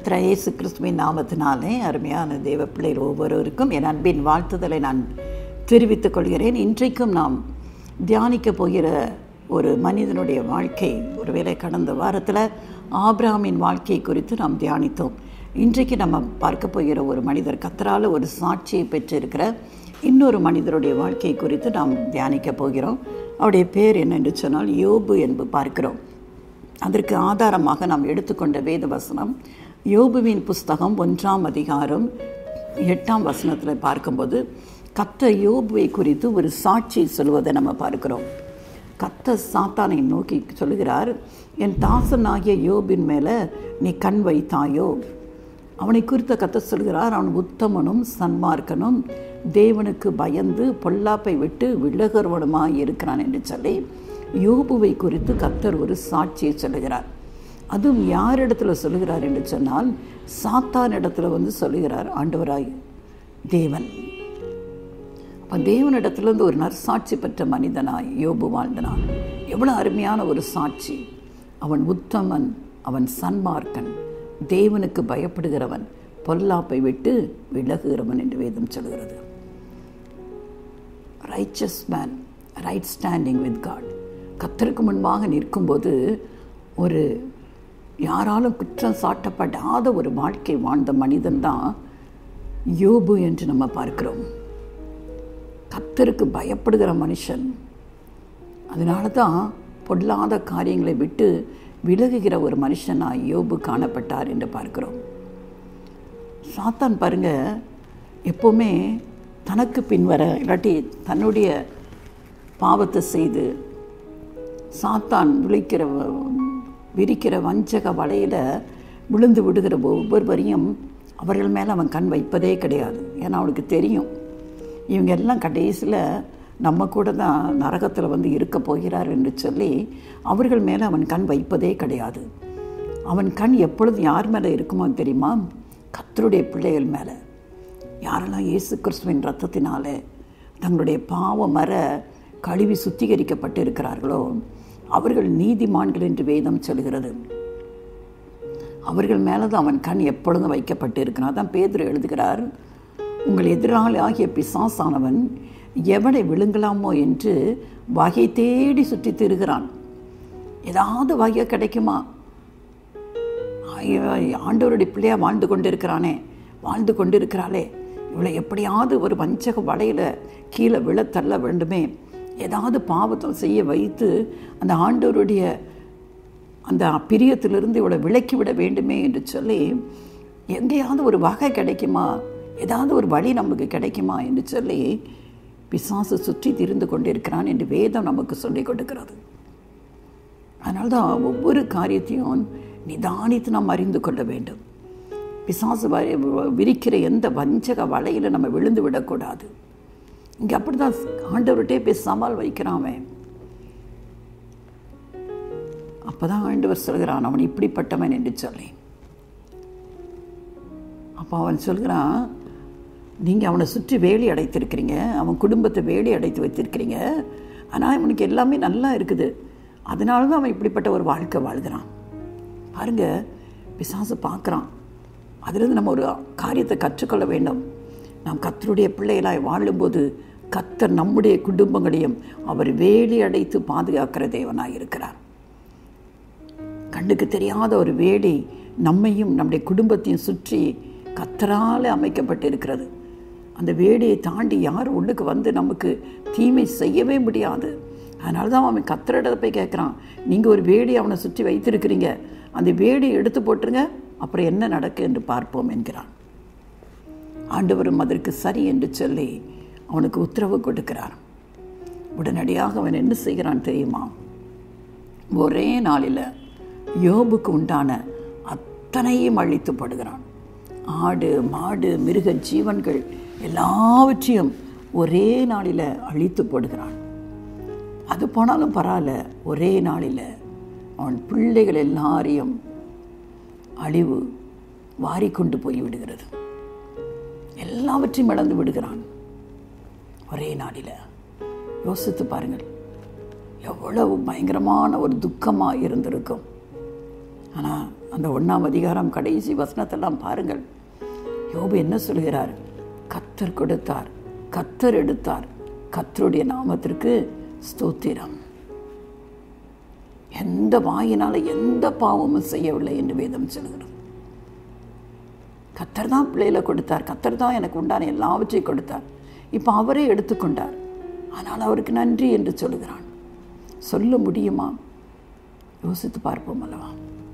கத்ரா இயேசு கிறிஸ்துவின் நாமத்தினாலே அருமையான தேவ பிள்ளைகள் ஒவ்வொருவருக்கும் என் அன்பின் வாழ்த்துதலை நான் தெரிவித்துக் கொள்கிறேன் இன்றைக்கும் நாம் தியானிக்க போகிற ஒரு மனிதனுடைய வாழ்க்கை ஒருவேளை கடந்த வாரத்தில் ஆபிரகாமின் வாழ்க்கை குறித்து நாம் தியானித்தோம் இன்றைக்கு நம்ம பார்க்க போகிற ஒரு மனிதர் கத்தரால் ஒரு சாட்சியை பெற்றிருக்கிற இன்னொரு மனிதருடைய வாழ்க்கை குறித்து நாம் தியானிக்க போகிறோம் அவருடைய பேர் என்னென்று சொன்னால் யோபு என்று பார்க்கிறோம் அதற்கு ஆதாரமாக நாம் எடுத்துக்கொண்ட வேத வசனம் யோபுவின் புஸ்தகம் ஒன்றாம் அதிகாரம் எட்டாம் வசனத்தில் பார்க்கும்போது கத்த யோபுவை குறித்து ஒரு சாட்சி சொல்வதை நம்ம பார்க்கிறோம் கத்த சாத்தானை நோக்கி சொல்லுகிறார் என் தாசனாகிய யோபின் மேலே நீ கண் வைத்தாயோ அவனை குறித்த கத்த சொல்கிறார் அவன் உத்தமனும் சன்மார்க்கனும் தேவனுக்கு பயந்து பொல்லாப்பை விட்டு விலகர்வனுமாய் இருக்கிறான் என்று சொல்லி யோபுவை குறித்து கத்தர் ஒரு சாட்சியை சொல்லுகிறார் அதுவும் யாரிடத்துல சொல்லுகிறார் என்று சொன்னால் சாத்தான் இடத்துல வந்து சொல்லுகிறார் ஆண்டவராய் தேவன் அப்போ தேவனிடத்துலேருந்து ஒரு நற்சாட்சி பெற்ற மனிதனாய் யோபு வாழ்ந்தனான் எவ்வளோ அருமையான ஒரு சாட்சி அவன் உத்தமன் அவன் சன்மார்க்கன் தேவனுக்கு பயப்படுகிறவன் பொல்லாப்பை விட்டு விலகுகிறவன் என்று வேதம் சொல்கிறது riches man right standing with God கத்தருக்கு முன்பாக நிற்கும்போது ஒரு யாராலும் குற்றம் சாட்டப்படாத ஒரு வாழ்க்கை வாழ்ந்த மனிதன்தான் யோபு என்று நம்ம பார்க்கிறோம் கத்தருக்கு பயப்படுகிற மனுஷன் அதனால தான் பொல்லாத காரியங்களை விட்டு விலகுகிற ஒரு மனுஷனாக யோபு காணப்பட்டார் என்று பார்க்கிறோம் சாத்தான் பாருங்க எப்போவுமே தனக்கு பின்வர இல்லாட்டி தன்னுடைய பாவத்தை செய்து சாத்தான் விழிக்கிற விரிக்கிற வஞ்சக வலையில் விழுந்து விடுகிற ஒவ்வொருவரையும் அவர்கள் மேலே அவன் கண் வைப்பதே கிடையாது ஏன்னா அவனுக்கு தெரியும் இவங்க எல்லாம் கடைசியில் நம்ம கூட தான் நரகத்தில் வந்து இருக்க போகிறார் என்று சொல்லி அவர்கள் மேலே அவன் கண் வைப்பதே கிடையாது அவன் கண் எப்பொழுது யார் மேலே இருக்குமோ தெரியுமா கத்தருடைய பிள்ளைகள் மேலே யாரெல்லாம் இயேசு கிறிஸ்துவின் ரத்தத்தினாலே தங்களுடைய பாவ மர கழுவி சுத்திகரிக்கப்பட்டு இருக்கிறார்களோ அவர்கள் நீதிமான்கள் என்று வேதம் சொல்கிறது அவர்கள் மேலே தான் அவன் கண் எப்பொழுதும் வைக்கப்பட்டு இருக்கிறான் தான் பேதர் எழுதுகிறார் உங்கள் எதிராளி ஆகிய பிசாசானவன் எவனை விழுங்கலாமோ என்று வகை தேடி சுற்றி திருகிறான் ஏதாவது வகை கிடைக்குமா ஆண்டவருடைய பிள்ளையாக வாழ்ந்து கொண்டு இருக்கிறானே வாழ்ந்து கொண்டு இருக்கிறாளே இவளை எப்படியாவது ஒரு வஞ்சக வலையில் கீழே விழ தள்ள வேண்டுமே ஏதாவது பாவத்தை செய்ய வைத்து அந்த ஆண்டவருடைய அந்த பிரியத்திலிருந்து இவளை விலக்கி விட வேண்டுமே என்று சொல்லி எங்கேயாவது ஒரு வகை கிடைக்குமா ஏதாவது ஒரு வழி நமக்கு கிடைக்குமா என்று சொல்லி பிசாசு சுற்றி திரிந்து கொண்டிருக்கிறான் என்று வேதம் நமக்கு சொல்லிக் கொடுக்கிறது அதனால்தான் ஒவ்வொரு காரியத்தையும் நிதானித்து நாம் அறிந்து கொள்ள வேண்டும் பிசாசு விரிக்கிற எந்த வஞ்சக வலையில் நம்ம விழுந்து விடக்கூடாது இங்கே அப்படி தான் ஆண்டவர்கிட்டே போய் சவால் வைக்கிறான் அவன் அப்போ தான் ஆண்டவர் சொல்கிறான் அவன் இப்படிப்பட்டவன் என்று சொல்லி அப்போ அவன் சொல்கிறான் நீங்கள் அவனை சுற்றி வேலி அடைத்திருக்கிறீங்க அவன் குடும்பத்தை வேலி அடைத்து வைத்திருக்கிறீங்க ஆனால் அவனுக்கு எல்லாமே நல்லா இருக்குது அதனால தான் அவன் இப்படிப்பட்ட ஒரு வாழ்க்கை வாழ்கிறான் பாருங்க பிசாசு பார்க்குறான் அதிலிருந்து நம்ம ஒரு காரியத்தை கற்றுக்கொள்ள வேண்டும் நாம் கத்தருடைய பிள்ளைகளாய் வாழும்போது கத்தர் நம்முடைய குடும்பங்களையும் அவர் வேலி அடைத்து பாதுகாக்கிற தேவனாக இருக்கிறார் கண்ணுக்கு தெரியாத ஒரு வேலி நம்மையும் நம்முடைய குடும்பத்தையும் சுற்றி கத்தரால் அமைக்கப்பட்டு இருக்கிறது அந்த வேடியை தாண்டி யார் உள்ளுக்கு வந்து நமக்கு தீமை செய்யவே முடியாது அதனால தான் அவன் கத்திரிடத்தை போய் கேட்குறான் நீங்கள் ஒரு வேடி அவனை சுற்றி வைத்திருக்கிறீங்க அந்த வேடியை எடுத்து போட்டுருங்க அப்புறம் என்ன நடக்கு என்று பார்ப்போம் என்கிறான் ஆண்டவரும் அதற்கு சரி என்று சொல்லி அவனுக்கு உத்தரவு கொடுக்கிறார் உடனடியாக அவன் என்ன செய்கிறான் தெரியுமா ஒரே நாளில் யோபுக்கு உண்டான அத்தனையும் அழித்து போடுகிறான் ஆடு மாடு மிருக ஜீவன்கள் எல்லாவற்றையும் ஒரே நாளில் அழித்து போடுகிறான் அது போனாலும் பரவாயில்ல ஒரே நாளில் அவன் பிள்ளைகள் எல்லாரையும் அழிவு வாரிக்கொண்டு போய் விடுகிறது எல்லாவற்றையும் இழந்து விடுகிறான் ஒரே நாளில் யோசித்து பாருங்கள் எவ்வளவு பயங்கரமான ஒரு துக்கமாக இருந்திருக்கும் ஆனால் அந்த ஒன்றாம் அதிகாரம் கடைசி வசனத்தெல்லாம் பாருங்கள் யோபு என்ன சொல்கிறார் கத்தர் கொடுத்தார் கத்தர் எடுத்தார் கத்தருடைய நாமத்திற்கு ஸ்தோத்திரம் எந்த வாயினால எந்த பாவமும் செய்யவில்லை என்று வேதம் சொல்கிறது கத்தர் தான் பிள்ளையில கொடுத்தார் கத்தர் தான் எனக்கு உண்டான எல்லாவற்றையும் கொடுத்தார் இப்போ அவரே எடுத்துக்கொண்டார் ஆனால் அவருக்கு நன்றி என்று சொல்லுகிறான் சொல்ல முடியுமா யோசித்து பார்ப்போம் அல்லவா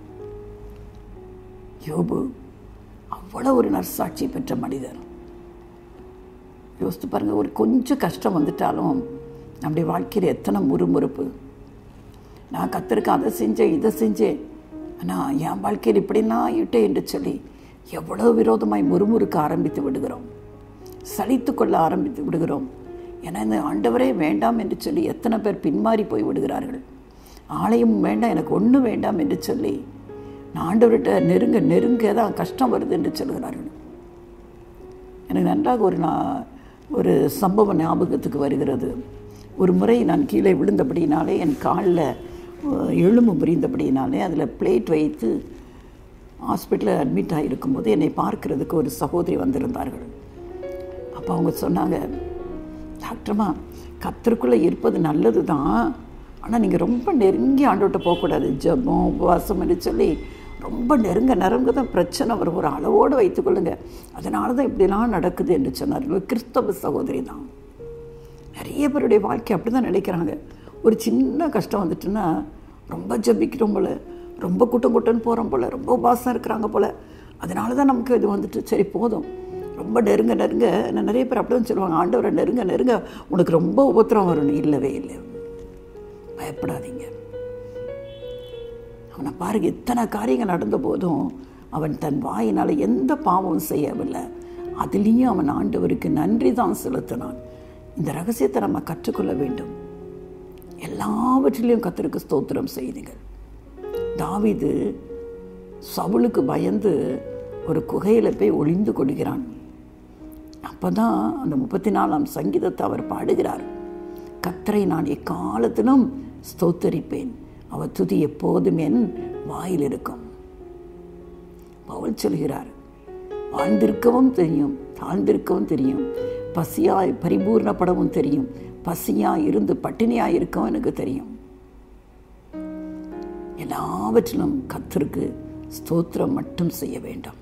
யோபு அவ்வளோ ஒரு நற்சாட்சி பெற்ற மனிதர் யோசித்து பாருங்க ஒரு கொஞ்சம் கஷ்டம் வந்துட்டாலும் நம்முடைய வாழ்க்கையில் எத்தனை முறுமுறுப்பு நான் கத்திருக்க அதை செஞ்சேன் இதை செஞ்சேன் ஆனால் என் வாழ்க்கையில் இப்படிலாம் ஆயிட்டேன் என்று சொல்லி எவ்வளோ விரோதமாய் முறுமுறுக்க ஆரம்பித்து விடுகிறோம் சலித்து கொள்ள ஆரம்பித்து விடுகிறோம் ஏன்னா இந்த ஆண்டவரே வேண்டாம் என்று சொல்லி எத்தனை பேர் பின்மாறி போய் விடுகிறார்கள் ஆலயம் வேண்டாம் எனக்கு ஒன்றும் வேண்டாம் என்று சொல்லி நான் ஆண்டவர்கிட்ட நெருங்க நெருங்க தான் கஷ்டம் வருது என்று சொல்கிறார்கள் எனக்கு நன்றாக ஒரு நான் ஒரு சம்பவம் ஞாபகத்துக்கு வருகிறது ஒரு முறை நான் கீழே விழுந்தபடினாலே என் காலில் எலும்பு முறிந்தபடினாலே அதில் பிளேட் வைத்து ஹாஸ்பிட்டலில் அட்மிட் ஆகிருக்கும்போது என்னை பார்க்கறதுக்கு ஒரு சகோதரி வந்திருந்தார்கள் அப்போ அவங்க சொன்னாங்க டாக்டர்மா கத்தருக்குள்ளே இருப்பது நல்லது தான் ஆனால் நீங்கள் ரொம்ப நெருங்கி ஆண்டோட்ட போகக்கூடாது ஜபம் உபவாசம் என்று சொல்லி ரொம்ப நெருங்க நெருங்க தான் பிரச்சனை வரும் ஒரு அளவோடு வைத்துக்கொள்ளுங்க அதனால தான் இப்படிலாம் நடக்குது என்று சொன்னார்கள் கிறிஸ்தவ சகோதரி தான் நிறைய பேருடைய வாழ்க்கை அப்படி தான் நினைக்கிறாங்க ஒரு சின்ன கஷ்டம் வந்துட்டுன்னா ரொம்ப ஜபிக்கிறோம் போல் ரொம்ப கூட்டம் கூட்டம்னு போகிறோம் போல் ரொம்ப உபாசம் இருக்கிறாங்க போல் அதனால தான் நமக்கு இது வந்துட்டு சரி போதும் ரொம்ப நெருங்க நெருங்க நான் நிறைய பேர் அப்படி தான் சொல்லுவாங்க ஆண்டவரை நெருங்க நெருங்க உனக்கு ரொம்ப உபத்திரம் வரணும் இல்லவே இல்லை பயப்படாதீங்க அவனை பாருங்க இத்தனை காரியங்கள் நடந்த போதும் அவன் தன் வாயினால் எந்த பாவமும் செய்யவில்லை அதுலேயும் அவன் ஆண்டவருக்கு நன்றி தான் செலுத்தினான் இந்த ரகசியத்தை நம்ம கற்றுக்கொள்ள வேண்டும் எல்லாவற்றிலையும் கத்தருக்கு ஸ்தோத்திரம் செய்துங்கள் தாவிது சவுளுக்கு பயந்து ஒரு குகையில் போய் ஒளிந்து கொள்கிறான் அப்போ தான் அந்த முப்பத்தி நாலாம் சங்கீதத்தை அவர் பாடுகிறார் கத்தரை நான் எக்காலத்திலும் ஸ்தோத்தரிப்பேன் அவர் துதி எப்போதும் என் வாயில் இருக்கும் பவுல் சொல்கிறார் வாழ்ந்திருக்கவும் தெரியும் தாழ்ந்திருக்கவும் தெரியும் பசியாய் பரிபூர்ணப்படவும் தெரியும் பசியாய் இருந்து பட்டினியாய் இருக்கவும் எனக்கு தெரியும் எல்லாவற்றிலும் கத்தருக்கு ஸ்தோத்திரம் மட்டும் செய்ய வேண்டும்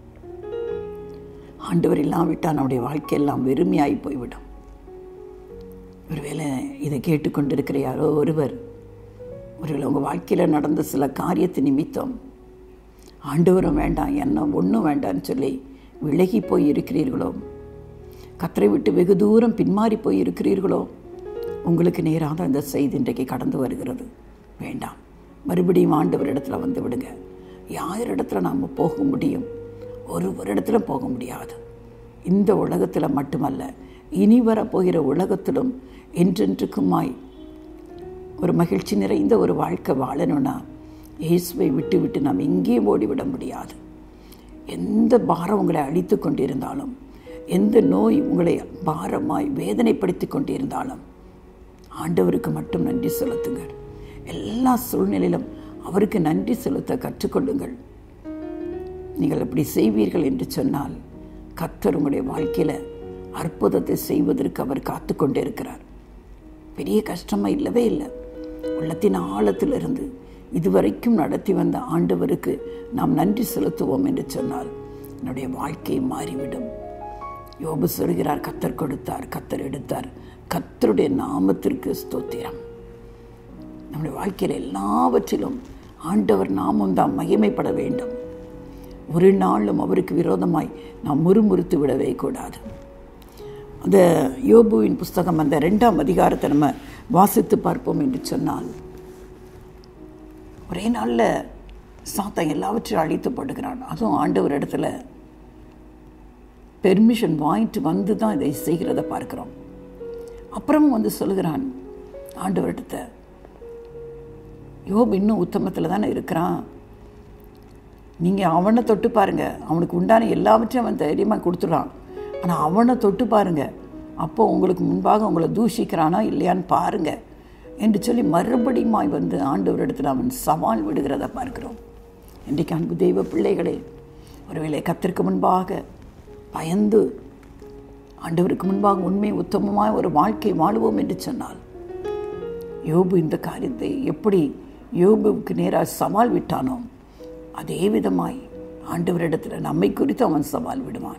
ஆண்டவர் இல்லாவிட்டால் நம்முடைய வாழ்க்கையெல்லாம் வெறுமையாகி போய்விடும் ஒருவேளை இதை கேட்டுக்கொண்டிருக்கிற யாரோ ஒருவர் ஒருவேளை உங்கள் வாழ்க்கையில் நடந்த சில காரியத்து நிமித்தம் ஆண்டவரும் வேண்டாம் என்ன ஒன்றும் வேண்டாம்னு சொல்லி விலகி போய் இருக்கிறீர்களோ கத்தரை விட்டு வெகு தூரம் பின்மாறி போய் இருக்கிறீர்களோ உங்களுக்கு நேராக தான் இந்த செய்தி இன்றைக்கு கடந்து வருகிறது வேண்டாம் மறுபடியும் ஆண்டவர் இடத்துல வந்து விடுங்க யார் இடத்துல நாம் போக முடியும் ஒரு இடத்துல போக முடியாது இந்த உலகத்தில் மட்டுமல்ல இனி வரப்போகிற உலகத்திலும் என்றென்றுக்குமாய் ஒரு மகிழ்ச்சி நிறைந்த ஒரு வாழ்க்கை வாழணும்னா இயேசுவை விட்டு விட்டு நாம் எங்கேயும் ஓடிவிட முடியாது எந்த பாரம் உங்களை அழித்து கொண்டிருந்தாலும் எந்த நோய் உங்களை பாரமாய் வேதனைப்படுத்தி கொண்டிருந்தாலும் ஆண்டவருக்கு மட்டும் நன்றி செலுத்துங்கள் எல்லா சூழ்நிலையிலும் அவருக்கு நன்றி செலுத்த கற்றுக்கொள்ளுங்கள் நீங்கள் அப்படி செய்வீர்கள் என்று சொன்னால் கத்தர் உங்களுடைய வாழ்க்கையில் அற்புதத்தை செய்வதற்கு அவர் காத்து கொண்டே இருக்கிறார் பெரிய கஷ்டமாக இல்லவே இல்லை உள்ளத்தின் ஆழத்திலிருந்து இதுவரைக்கும் நடத்தி வந்த ஆண்டவருக்கு நாம் நன்றி செலுத்துவோம் என்று சொன்னால் என்னுடைய வாழ்க்கை மாறிவிடும் யோபு சொல்கிறார் கத்தர் கொடுத்தார் கத்தர் எடுத்தார் கத்தருடைய நாமத்திற்கு ஸ்தோத்திரம் நம்முடைய வாழ்க்கையில் எல்லாவற்றிலும் ஆண்டவர் நாமும் தான் மகிமைப்பட வேண்டும் ஒரு நாளும் அவருக்கு விரோதமாய் நாம் முறுமுறுத்து விடவே கூடாது அந்த யோபுவின் புஸ்தகம் அந்த ரெண்டாம் அதிகாரத்தை நம்ம வாசித்து பார்ப்போம் என்று சொன்னால் ஒரே நாளில் சாத்தன் எல்லாவற்றையும் அழித்து போட்டுக்கிறான் அதுவும் ஆண்டவர் இடத்துல பெர்மிஷன் வாங்கிட்டு வந்து தான் இதை செய்கிறத பார்க்குறோம் அப்புறமும் வந்து சொல்லுகிறான் ஆண்டவர்கிட்ட யோப் இன்னும் உத்தமத்தில் தானே இருக்கிறான் நீங்கள் அவனை தொட்டு பாருங்க அவனுக்கு உண்டான எல்லாவற்றையும் அவன் தைரியமாக கொடுத்துடான் ஆனால் அவனை தொட்டு பாருங்க அப்போ உங்களுக்கு முன்பாக உங்களை தூஷிக்கிறானா இல்லையான்னு பாருங்க என்று சொல்லி மறுபடியுமாய் வந்து ஆண்டவர் இடத்துல அவன் சவால் விடுகிறத பார்க்கிறோம் இன்றைக்கு அன்பு தெய்வ பிள்ளைகளே ஒருவேளை கத்திற்கு முன்பாக பயந்து ஆண்டவருக்கு முன்பாக உண்மை உத்தமമായ ஒரு வாழ்க்கை வாழுவோம் என்று சொன்னால் யோபு இந்த காரியத்தை எப்படி யோபுவுக்கு நேராக சவால் விட்டானோ அதே விதமாய் ஆண்டவரிடத்தில் நம்மை குறித்து அவன் சவால் விடுவான்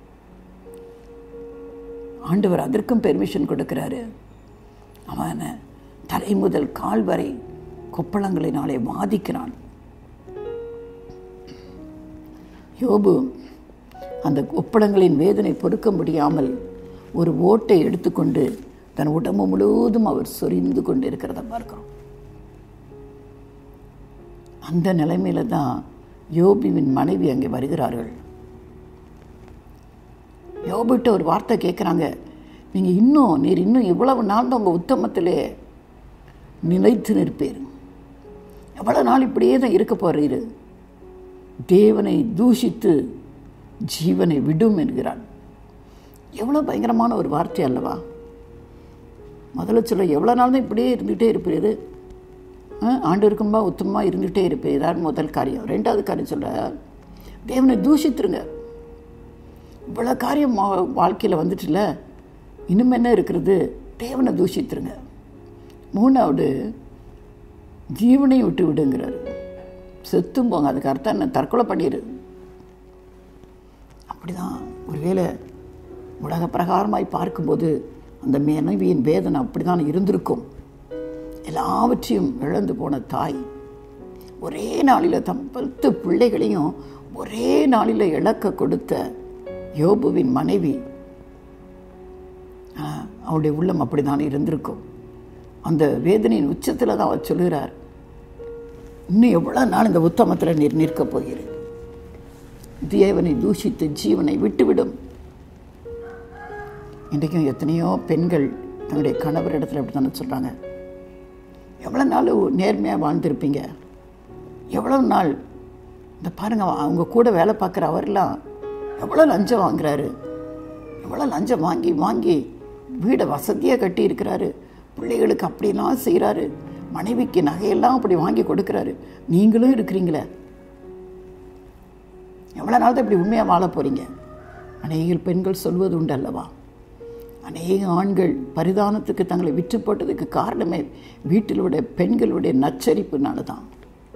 ஆண்டவர் அதற்கும் பெர்மிஷன் கொடுக்கிறாரு அவனை தலை முதல் கால் வரை கொப்பளங்களினாலே வாதிக்கிறான் யோபு அந்த கொப்பளங்களின் வேதனை பொறுக்க முடியாமல் ஒரு ஓட்டை எடுத்துக்கொண்டு தன் உடம்பு முழுவதும் அவர் சொரிந்து கொண்டு இருக்கிறத பார்க்கிறோம் அந்த நிலைமையில தான் யோபுவின் மனைவி அங்கே வருகிறார்கள் யோபிட்ட ஒரு வார்த்தை கேட்குறாங்க நீங்கள் இன்னும் நீர் இன்னும் இவ்வளவு நாள் தான் உங்கள் உத்தமத்திலே நிலைத்து நிற்பீர் எவ்வளோ நாள் இப்படியே தான் இருக்க போறீரு தேவனை தூஷித்து ஜீவனை விடும் என்கிறான் எவ்வளோ பயங்கரமான ஒரு வார்த்தை அல்லவா முதல்ல சொல்ல எவ்வளோ நாள் தான் இப்படியே இருந்துகிட்டே இருப்பீர் ஆண்டு இருக்கும்பா உத்தமமாக இருந்துகிட்டே இருப்பேன் இதான் முதல் காரியம் ரெண்டாவது காரியம் சொல்ல தேவனை தூஷித்துருங்க இவ்வளோ காரியம் வாழ்க்கையில் வந்துட்டுல இன்னும் என்ன இருக்கிறது தேவனை தூஷித்துருங்க மூணாவது ஜீவனை விட்டு விடுங்கிறார் செத்தும் போங்க அதுக்கு அர்த்தம் என்ன தற்கொலை பண்ணிடு அப்படிதான் ஒருவேளை உலக பிரகாரமாய் பார்க்கும்போது அந்த மனைவியின் வேதனை அப்படிதான் இருந்திருக்கும் எல்லாவற்றையும் இழந்து போன தாய் ஒரே நாளில் தம் பத்து பிள்ளைகளையும் ஒரே நாளில் இழக்க கொடுத்த யோபுவின் மனைவி அவருடைய உள்ளம் அப்படிதான் இருந்திருக்கும் அந்த வேதனையின் உச்சத்தில் தான் அவர் சொல்கிறார் இன்னும் எவ்வளோ நாள் இந்த உத்தமத்தில் நீர் நிற்கப் போகிறேன் தேவனை தூஷித்து ஜீவனை விட்டுவிடும் இன்றைக்கும் எத்தனையோ பெண்கள் தன்னுடைய கணவர் இடத்துல அப்படி தானே சொல்கிறாங்க எவ்வளோ நாள் நேர்மையாக வாழ்ந்திருப்பீங்க எவ்வளோ நாள் இந்த பாருங்கள் அவங்க கூட வேலை பார்க்குற அவர்லாம் எவ்வளோ லஞ்சம் வாங்குறாரு எவ்வளோ லஞ்சம் வாங்கி வாங்கி வீடை வசதியாக கட்டி இருக்கிறாரு பிள்ளைகளுக்கு அப்படிலாம் செய்கிறாரு மனைவிக்கு நகையெல்லாம் அப்படி வாங்கி கொடுக்குறாரு நீங்களும் இருக்கிறீங்களே எவ்வளோ நாள் தான் இப்படி உண்மையாக வாழ போகிறீங்க அநேக பெண்கள் சொல்வது உண்டு அல்லவா அநேக ஆண்கள் பரிதானத்துக்கு தங்களை விற்று போட்டதுக்கு காரணமே வீட்டிலுடைய பெண்களுடைய நச்சரிப்புனால தான்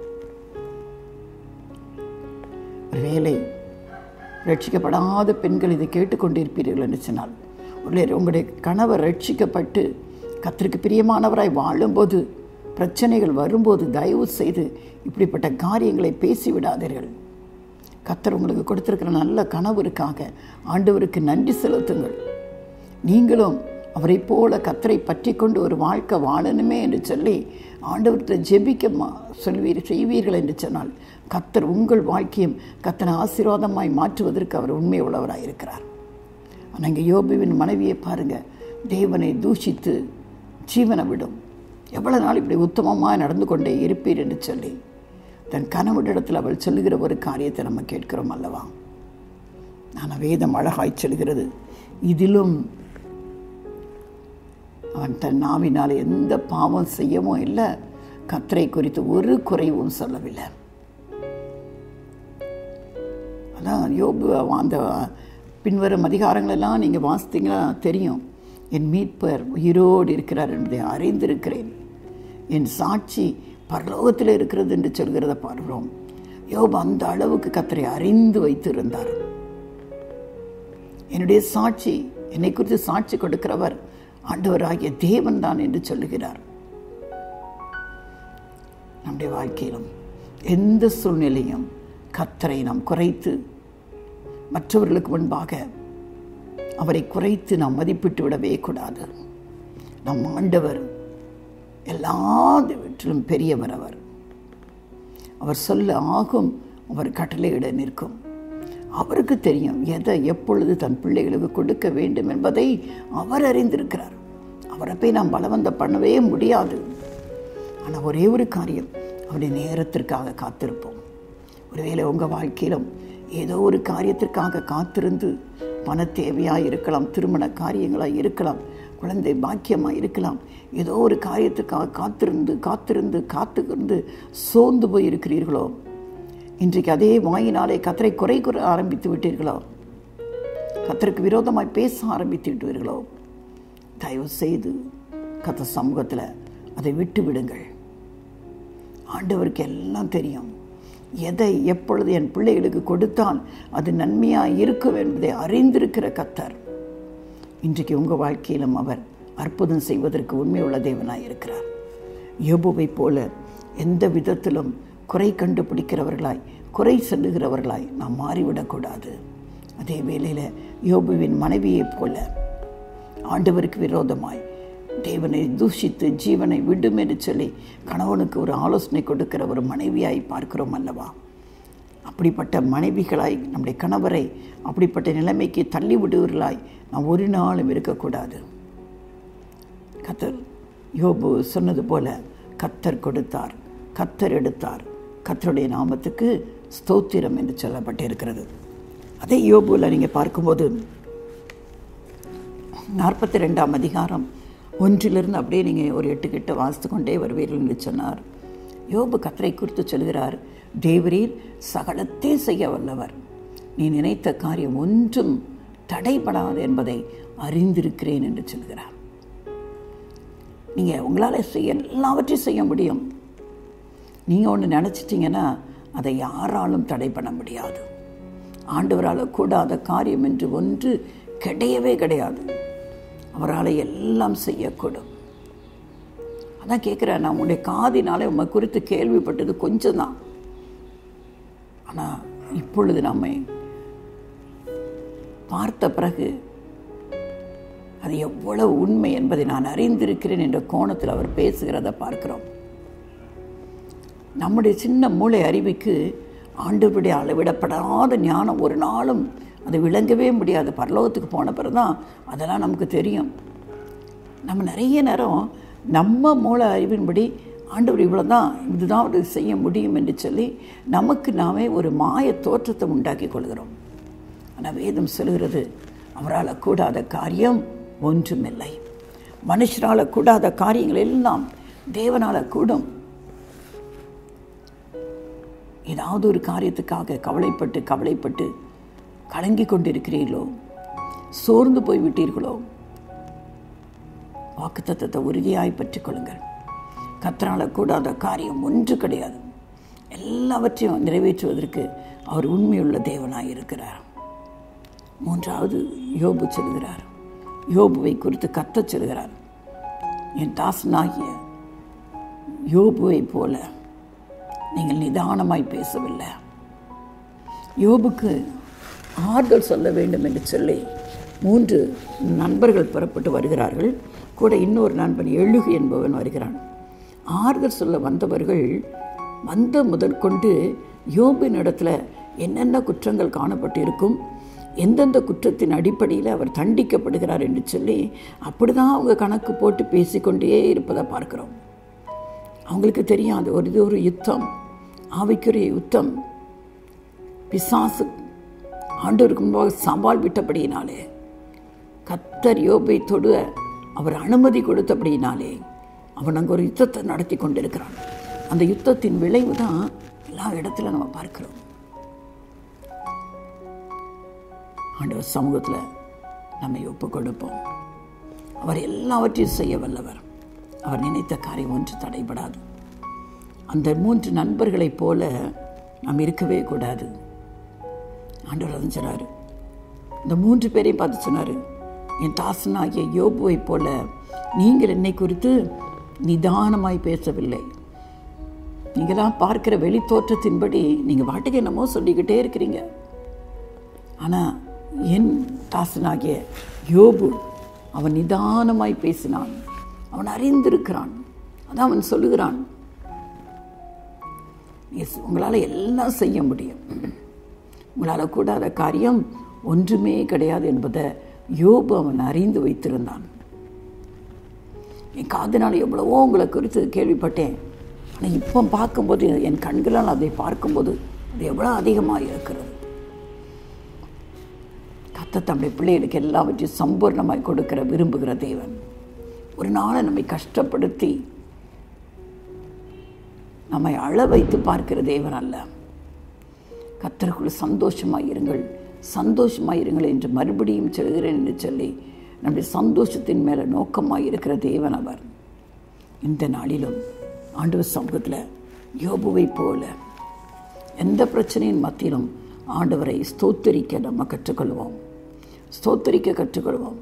வேலை ரட்சிக்கப்படாத பெண்கள் இதை கேட்டுக்கொண்டிருப்பீர்கள் என்று சொன்னால் உள்ளே உங்களுடைய கணவர் ரட்சிக்கப்பட்டு கத்திற்கு பிரியமானவராய் வாழும்போது பிரச்சனைகள் வரும்போது தயவு செய்து இப்படிப்பட்ட காரியங்களை பேசிவிடாதீர்கள் கத்தர் உங்களுக்கு கொடுத்திருக்கிற நல்ல கனவுக்காக ஆண்டவருக்கு நன்றி செலுத்துங்கள் நீங்களும் அவரை போல கத்தரை பற்றி கொண்டு ஒரு வாழ்க்கை வாழணுமே என்று சொல்லி ஆண்டவர்கிட்ட ஜெபிக்க சொல்வீர் செய்வீர்கள் என்று சொன்னால் கத்தர் உங்கள் வாழ்க்கையும் கத்தனை ஆசீர்வாதமாய் மாற்றுவதற்கு அவர் உண்மை உள்ளவராக இருக்கிறார் ஆனால் இங்கே யோபுவின் மனைவியை பாருங்கள் தேவனை தூஷித்து ஜீவனை விடும் எவ்வளோ நாள் இப்படி உத்தமமாக நடந்து கொண்டே இருப்பீர் என்று சொல்லி தன் கணவனிடத்தில் அவள் சொல்லுகிற ஒரு காரியத்தை நம்ம கேட்கிறோம் அல்லவா நான் வேதம் அழகாய் சொல்கிறது இதிலும் அவன் தன் நாவினால் எந்த பாவம் செய்யவும் இல்லை கத்தரை குறித்து ஒரு குறைவும் சொல்லவில்லை அதான் யோபு அந்த பின்வரும் அதிகாரங்களெல்லாம் நீங்கள் வாசித்தீங்கன்னா தெரியும் என் மீட்பர் உயிரோடு இருக்கிறார் என்பதை அறிந்திருக்கிறேன் என் சாட்சி பரலோகத்தில் இருக்கிறது என்று சொல்கிறத பார்க்கிறோம் யோபு அந்த அளவுக்கு கத்தரை அறிந்து வைத்திருந்தார் என்னுடைய சாட்சி என்னை குறித்து சாட்சி கொடுக்கிறவர் ஆண்டவராகிய தேவன் தான் என்று சொல்லுகிறார் நம்முடைய வாழ்க்கையிலும் எந்த சூழ்நிலையும் கத்தரை நாம் குறைத்து மற்றவர்களுக்கு முன்பாக அவரை குறைத்து நாம் மதிப்பிட்டு விடவே கூடாது நம் ஆண்டவர் எல்லாவற்றிலும் பெரியவர் அவர் அவர் சொல்ல ஆகும் அவர் கட்டளையிட நிற்கும் அவருக்கு தெரியும் எதை எப்பொழுது தன் பிள்ளைகளுக்கு கொடுக்க வேண்டும் என்பதை அவர் அறிந்திருக்கிறார் அவரை போய் நாம் பலவந்த பண்ணவே முடியாது ஆனால் ஒரே ஒரு காரியம் அவருடைய நேரத்திற்காக காத்திருப்போம் ஒருவேளை உங்கள் வாழ்க்கையிலும் ஏதோ ஒரு காரியத்திற்காக காத்திருந்து பண தேவையாக இருக்கலாம் திருமண காரியங்களாக இருக்கலாம் குழந்தை பாக்கியமாக இருக்கலாம் ஏதோ ஒரு காரியத்துக்காக காத்திருந்து காத்திருந்து காத்துக்கிருந்து சோர்ந்து போய் இருக்கிறீர்களோ இன்றைக்கு அதே வாயினாலே கத்தரை குறை கூற ஆரம்பித்து விட்டீர்களோ கத்தருக்கு விரோதமாய் பேச ஆரம்பித்து விட்டீர்களோ தயவு செய்து கத்த சமூகத்தில் அதை விட்டு விடுங்கள் ஆண்டவருக்கு எல்லாம் தெரியும் எதை எப்பொழுது என் பிள்ளைகளுக்கு கொடுத்தால் அது நன்மையாக இருக்கும் என்பதை அறிந்திருக்கிற கத்தர் இன்றைக்கு உங்கள் வாழ்க்கையிலும் அவர் அற்புதம் செய்வதற்கு உண்மையுள்ள தேவனாய் இருக்கிறார் யோபுவை போல எந்த விதத்திலும் குறை கண்டுபிடிக்கிறவர்களாய் குறை சொல்லுகிறவர்களாய் நாம் மாறிவிடக்கூடாது அதே வேளையில் யோபுவின் மனைவியைப் போல ஆண்டவருக்கு விரோதமாய் தேவனை தூஷித்து ஜீவனை விடும் என்று சொல்லி கணவனுக்கு ஒரு ஆலோசனை கொடுக்கிற ஒரு மனைவியாய் பார்க்கிறோம் அல்லவா அப்படிப்பட்ட மனைவிகளாய் நம்முடைய கணவரை அப்படிப்பட்ட நிலைமைக்கு தள்ளி விடுவர்களாய் நாம் ஒரு நாளும் இருக்கக்கூடாது கத்தர் யோபு சொன்னது போல கத்தர் கொடுத்தார் கத்தர் எடுத்தார் கத்தருடைய நாமத்துக்கு ஸ்தோத்திரம் என்று சொல்லப்பட்டிருக்கிறது அதே யோபுவில் நீங்கள் பார்க்கும்போது நாற்பத்தி ரெண்டாம் அதிகாரம் ஒன்றிலிருந்து அப்படியே நீங்கள் ஒரு எட்டு கிட்ட வாசித்து கொண்டே வருவீர்கள் என்று சொன்னார் யோபு கத்தரை குறித்து சொல்கிறார் தேவரீர் சகலத்தே செய்ய வல்லவர் நீ நினைத்த காரியம் ஒன்றும் தடைபடாது என்பதை அறிந்திருக்கிறேன் என்று சொல்கிறார் நீங்கள் உங்களால் செய்ய எல்லாவற்றையும் செய்ய முடியும் நீங்கள் ஒன்று நினச்சிட்டிங்கன்னா அதை யாராலும் தடை பண்ண முடியாது ஆண்டவரால் கூடாத காரியம் என்று ஒன்று கிடையவே கிடையாது அவரால் எல்லாம் செய்யக்கூடும் அதான் கேட்குறேன் நான் உன்னுடைய காதினாலே உண்மை குறித்து கேள்விப்பட்டது கொஞ்சம் தான் ஆனால் இப்பொழுது நம்மை பார்த்த பிறகு அது எவ்வளவு உண்மை என்பதை நான் அறிந்திருக்கிறேன் என்ற கோணத்தில் அவர் பேசுகிறத பார்க்கிறோம் நம்முடைய சின்ன மூளை அறிவுக்கு ஆண்டுபடி அளவிடப்படாத ஞானம் ஒரு நாளும் அது விளங்கவே முடியாது பரலோகத்துக்கு போன பிறகு தான் அதெல்லாம் நமக்கு தெரியும் நம்ம நிறைய நேரம் நம்ம மூளை அறிவின்படி ஆண்டவர் இவ்வளோ தான் இதுதான் அவர் செய்ய முடியும் என்று சொல்லி நமக்கு நாமே ஒரு மாய தோற்றத்தை உண்டாக்கி கொள்கிறோம் ஆனால் வேதம் சொல்கிறது அவரால் கூடாத காரியம் ஒன்றுமில்லை மனுஷனால் கூடாத காரியங்கள் எல்லாம் தேவனால் கூடும் ஏதாவது ஒரு காரியத்துக்காக கவலைப்பட்டு கவலைப்பட்டு கலங்கி கொண்டிருக்கிறீர்களோ சோர்ந்து போய் விட்டீர்களோ வாக்குத்தத்தத்தை உறுதியாய் பற்றிக் கொள்ளுங்கள் கத்தரால் கூடாத காரியம் ஒன்று கிடையாது எல்லாவற்றையும் நிறைவேற்றுவதற்கு அவர் உண்மையுள்ள தேவனாய் இருக்கிறார் மூன்றாவது யோபு சொல்கிறார் யோபுவை குறித்து கத்தச் சொல்கிறார் என் தாசனாகிய யோபுவை போல நீங்கள் நிதானமாய் பேசவில்லை யோபுக்கு ஆறுதல் சொல்ல வேண்டும் என்று சொல்லி மூன்று நண்பர்கள் புறப்பட்டு வருகிறார்கள் கூட இன்னொரு நண்பன் எழுகு என்பவன் வருகிறான் ஆறுதல் சொல்ல வந்தவர்கள் வந்த முதற்கொண்டு யோபின் இடத்துல என்னென்ன குற்றங்கள் காணப்பட்டு இருக்கும் எந்தெந்த குற்றத்தின் அடிப்படையில் அவர் தண்டிக்கப்படுகிறார் என்று சொல்லி அப்படி தான் அவங்க கணக்கு போட்டு பேசிக்கொண்டே இருப்பதை பார்க்குறோம் அவங்களுக்கு தெரியும் அது ஒரு இது ஒரு யுத்தம் ஆவிக்குரிய யுத்தம் பிசாசு ஆண்டவருக்கு முன்பாக சவால் விட்டபடியினாலே கத்தர் யோபை தொடு அவர் அனுமதி கொடுத்தபடியினாலே அவன் அங்கே ஒரு யுத்தத்தை நடத்தி கொண்டிருக்கிறான் அந்த யுத்தத்தின் விளைவு தான் எல்லா இடத்துல நம்ம பார்க்கிறோம் ஆண்டவர் சமூகத்தில் நம்மை ஒப்பு கொடுப்போம் அவர் எல்லாவற்றையும் செய்ய வல்லவர் அவர் நினைத்த காரியம் ஒன்று தடைபடாது அந்த மூன்று நண்பர்களைப் போல நாம் இருக்கவே கூடாது ஆண்டவர் அதை சொன்னார் இந்த மூன்று பேரையும் பார்த்து சொன்னார் என் தாசனாகிய யோபுவை போல நீங்கள் என்னை குறித்து நிதானமாய் பேசவில்லை நீங்களாம் பார்க்கிற வெளி தோற்றத்தின்படி நீங்கள் வாட்டுக்கு என்னமோ சொல்லிக்கிட்டே இருக்கிறீங்க ஆனால் என் தாசனாகிய யோபு அவன் நிதானமாய் பேசினான் அவன் அறிந்திருக்கிறான் அதான் அவன் சொல்லுகிறான் எஸ் உங்களால் எல்லாம் செய்ய முடியும் உங்களால் கூடாத காரியம் ஒன்றுமே கிடையாது என்பதை யோபு அவன் அறிந்து வைத்திருந்தான் என் காதினால் எவ்வளவோ உங்களை குறித்து கேள்விப்பட்டேன் ஆனால் இப்போ பார்க்கும்போது என் கண்களால் அதை பார்க்கும்போது அது எவ்வளோ அதிகமாக இருக்கிறது கத்த தம்முடைய பிள்ளைகளுக்கு எல்லாவற்றையும் சம்பூர்ணமாய் கொடுக்கிற விரும்புகிற தேவன் ஒரு நாளை நம்மை கத்தருக்குள் சந்தோஷமாக இருங்கள் சந்தோஷமாக இருங்கள் என்று மறுபடியும் சொல்கிறேன் என்று சொல்லி நம்முடைய சந்தோஷத்தின் மேலே நோக்கமாக இருக்கிற தேவன் அவர் இந்த நாளிலும் ஆண்டவர் சமூகத்தில் யோபுவை போல எந்த பிரச்சனையின் மத்தியிலும் ஆண்டவரை ஸ்தோத்தரிக்க நம்ம கற்றுக்கொள்வோம் ஸ்தோத்தரிக்க கற்றுக்கொள்வோம்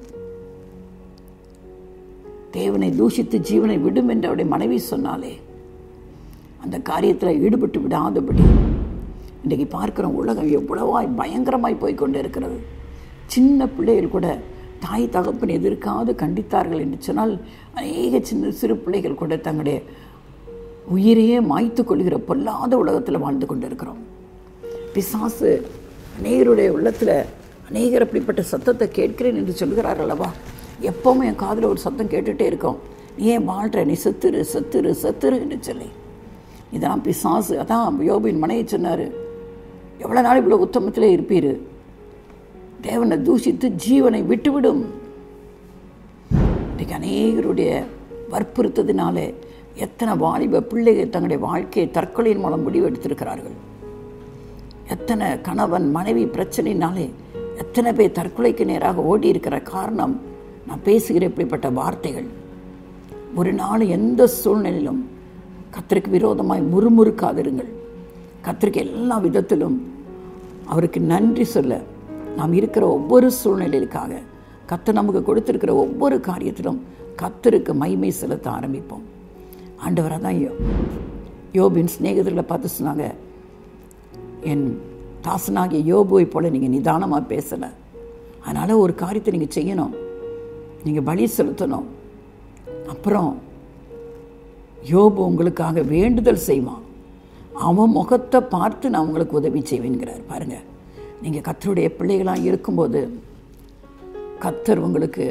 தேவனை தூஷித்து ஜீவனை விடும் என்று அவருடைய மனைவி சொன்னாலே அந்த காரியத்தில் ஈடுபட்டு விடாதபடி இன்றைக்கு பார்க்குற உலகம் எவ்வளவாய் பயங்கரமாய் போய் கொண்டு இருக்கிறது சின்ன பிள்ளைகள் கூட தாய் தகப்பன் எதிர்க்காது கண்டித்தார்கள் என்று சொன்னால் அநேக சின்ன சிறு பிள்ளைகள் கூட தங்களுடைய உயிரையே மாய்த்து கொள்கிற பொல்லாத உலகத்தில் வாழ்ந்து கொண்டு இருக்கிறோம் பிசாசு அநேகருடைய உள்ளத்தில் அநேகர் அப்படிப்பட்ட சத்தத்தை கேட்கிறேன் என்று சொல்கிறார் அல்லவா எப்போவுமே என் காதில் ஒரு சத்தம் கேட்டுகிட்டே இருக்கோம் நீ ஏன் வாழ்கிற நீ செத்துரு செத்துரு செத்துரு என்று சொல்லி இதெல்லாம் பிசாசு அதான் யோபின் மனையை சொன்னார் எவ்வளோ நாள் இவ்வளோ உத்தமத்திலே இருப்பீர் தேவனை தூஷித்து ஜீவனை விட்டுவிடும் இன்றைக்கு அநேகருடைய வற்புறுத்ததினாலே எத்தனை வாலிப பிள்ளைகள் தங்களுடைய வாழ்க்கையை தற்கொலையின் மூலம் முடிவெடுத்திருக்கிறார்கள் எத்தனை கணவன் மனைவி பிரச்சனைனாலே எத்தனை பேர் தற்கொலைக்கு நேராக ஓடி இருக்கிற காரணம் நான் பேசுகிற இப்படிப்பட்ட வார்த்தைகள் ஒரு நாள் எந்த சூழ்நிலையிலும் கத்திற்கு விரோதமாய் முறுமுறுக்காதிருங்கள் கத்திரிக்கு எல்லா விதத்திலும் அவருக்கு நன்றி சொல்ல நாம் இருக்கிற ஒவ்வொரு சூழ்நிலைகளுக்காக கத்து நமக்கு கொடுத்திருக்கிற ஒவ்வொரு காரியத்திலும் கத்தருக்கு மைமை செலுத்த ஆரம்பிப்போம் ஆண்டவராக தான் யோ யோபின் சிநேகிதர்களை பார்த்து சொன்னாங்க என் தாசனாகிய யோபுவை போல் நீங்கள் நிதானமாக பேசலை அதனால் ஒரு காரியத்தை நீங்கள் செய்யணும் நீங்கள் பலி செலுத்தணும் அப்புறம் யோபு உங்களுக்காக வேண்டுதல் செய்வான் அவன் முகத்தை பார்த்து நான் உங்களுக்கு உதவி செய்வேங்கிறார் பாருங்க நீங்கள் கத்தருடைய பிள்ளைகளாக இருக்கும்போது கத்தர் உங்களுக்கு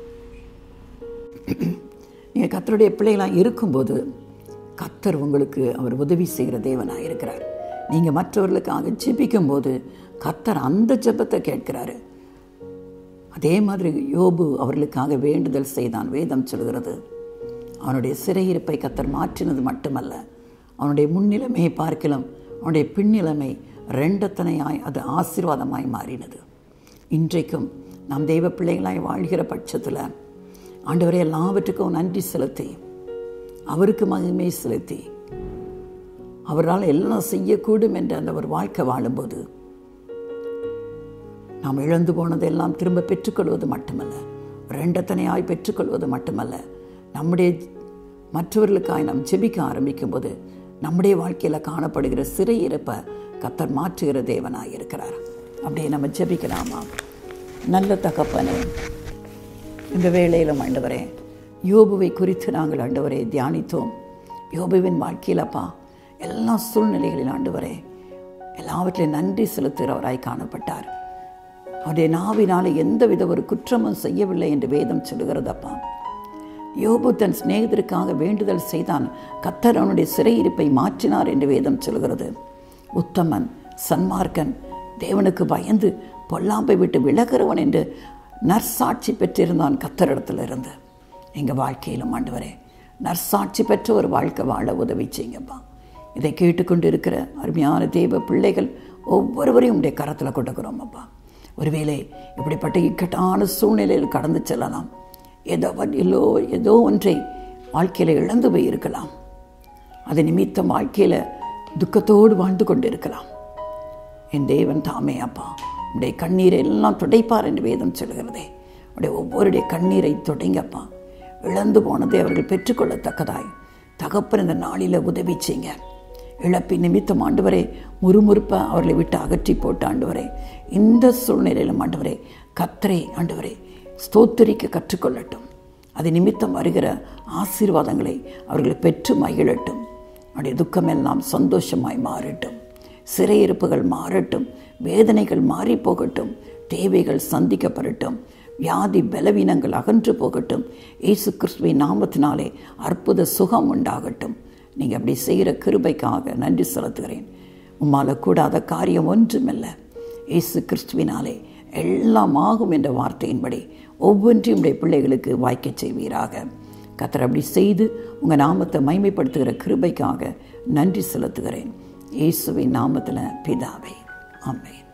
நீங்கள் கத்தருடைய பிள்ளைகளாக இருக்கும்போது கத்தர் உங்களுக்கு அவர் உதவி செய்கிற தேவனாக இருக்கிறார் நீங்கள் மற்றவர்களுக்காக ஜெபிக்கும் போது கத்தர் அந்த ஜெபத்தை கேட்கிறாரு அதே மாதிரி யோபு அவர்களுக்காக வேண்டுதல் செய்தான் வேதம் சொல்கிறது அவனுடைய சிறையிருப்பை கத்தர் மாற்றினது மட்டுமல்ல அவனுடைய முன்னிலைமையை பார்க்கலாம் அவனுடைய பின்னிலைமை ரெண்டத்தனையாய் அது ஆசீர்வாதமாய் மாறினது இன்றைக்கும் நாம் தெய்வ பிள்ளைகளாய் வாழ்கிற பட்சத்தில் ஆண்டவரை எல்லாவற்றுக்கும் நன்றி செலுத்தி அவருக்கு மகிமை செலுத்தி அவரால் எல்லாம் செய்யக்கூடும் என்ற அந்த ஒரு வாழ்க்கை வாழும்போது நாம் இழந்து போனதெல்லாம் திரும்ப பெற்றுக்கொள்வது மட்டுமல்ல ரெண்டத்தனையாய் பெற்றுக்கொள்வது மட்டுமல்ல நம்முடைய மற்றவர்களுக்காய் நாம் ஜெபிக்க ஆரம்பிக்கும் போது நம்முடைய வாழ்க்கையில் காணப்படுகிற சிறை இருப்பை கத்தர் மாற்றுகிற தேவனாக இருக்கிறார் அப்படியே நம்ம ஜெபிக்கலாமா நல்ல தகப்பனே இந்த வேளையில் ஆண்டவரே யோபுவை குறித்து நாங்கள் ஆண்டவரை தியானித்தோம் யோபுவின் வாழ்க்கையிலப்பா எல்லா சூழ்நிலைகளிலும் ஆண்டவரே எல்லாவற்றையும் நன்றி செலுத்துகிறவராய் காணப்பட்டார் அவருடைய நாவினாலே எந்தவித ஒரு குற்றமும் செய்யவில்லை என்று வேதம் சொல்லுகிறதப்பா யோபு தன் சிநேகிதருக்காக வேண்டுதல் செய்தான் கத்தர் அவனுடைய சிறையிருப்பை மாற்றினார் என்று வேதம் சொல்கிறது உத்தமன் சன்மார்க்கன் தேவனுக்கு பயந்து பொல்லாம்பை விட்டு விலகிறவன் என்று நற்சாட்சி பெற்றிருந்தான் கத்தரிடத்தில் இருந்து எங்கள் வாழ்க்கையிலும் ஆண்டவரே நற்சாட்சி பெற்ற ஒரு வாழ்க்கை வாழ உதவி செய்யுங்கப்பா இதை கேட்டுக்கொண்டு இருக்கிற அருமையான தேவ பிள்ளைகள் ஒவ்வொருவரையும் உடைய கரத்தில் கொடுக்குறோம் அப்பா ஒருவேளை இப்படிப்பட்ட இக்கட்டான சூழ்நிலையில் கடந்து செல்லலாம் ஏதோ இல்லோ ஏதோ ஒன்றை வாழ்க்கையில் இழந்து போயிருக்கலாம் அது நிமித்தம் வாழ்க்கையில் துக்கத்தோடு வாழ்ந்து கொண்டு இருக்கலாம் என் தேவன் தாமே அப்பா உடைய கண்ணீரை எல்லாம் துடைப்பார் என்று வேதம் சொல்கிறதே உடைய ஒவ்வொருடைய கண்ணீரை தொடங்கப்பா இழந்து போனதை அவர்கள் பெற்றுக்கொள்ளத்தக்கதாய் தகப்பன் இந்த நாளில் உதவி செய்யுங்க இழப்பின் நிமித்தம் ஆண்டவரே முறுமுறுப்பை அவர்களை விட்டு அகற்றி போட்டு ஆண்டவரே இந்த சூழ்நிலையிலும் ஆண்டவரே கத்தரை ஆண்டவரே ஸ்தோத்தரிக்க கற்றுக்கொள்ளட்டும் அது நிமித்தம் வருகிற ஆசீர்வாதங்களை அவர்கள் பெற்று மகிழட்டும் அவருடைய துக்கமெல்லாம் சந்தோஷமாய் மாறட்டும் சிறையிருப்புகள் மாறட்டும் வேதனைகள் மாறி போகட்டும் தேவைகள் சந்திக்கப்படட்டும் வியாதி பலவீனங்கள் அகன்று போகட்டும் இயேசு கிறிஸ்துவின் நாமத்தினாலே அற்புத சுகம் உண்டாகட்டும் நீங்கள் அப்படி செய்கிற கிருபைக்காக நன்றி செலுத்துகிறேன் உம்மால் கூடாத காரியம் ஒன்றுமில்லை இயேசு கிறிஸ்துவினாலே எல்லாம் ஆகும் என்ற வார்த்தையின்படி ஒவ்வொன்றையும் உடைய பிள்ளைகளுக்கு வாய்க்கச் செய்வீராக கத்தர் அப்படி செய்து உங்கள் நாமத்தை மைமைப்படுத்துகிற கிருபைக்காக நன்றி செலுத்துகிறேன் இயேசுவின் நாமத்தில் பிதாவே ஆமென்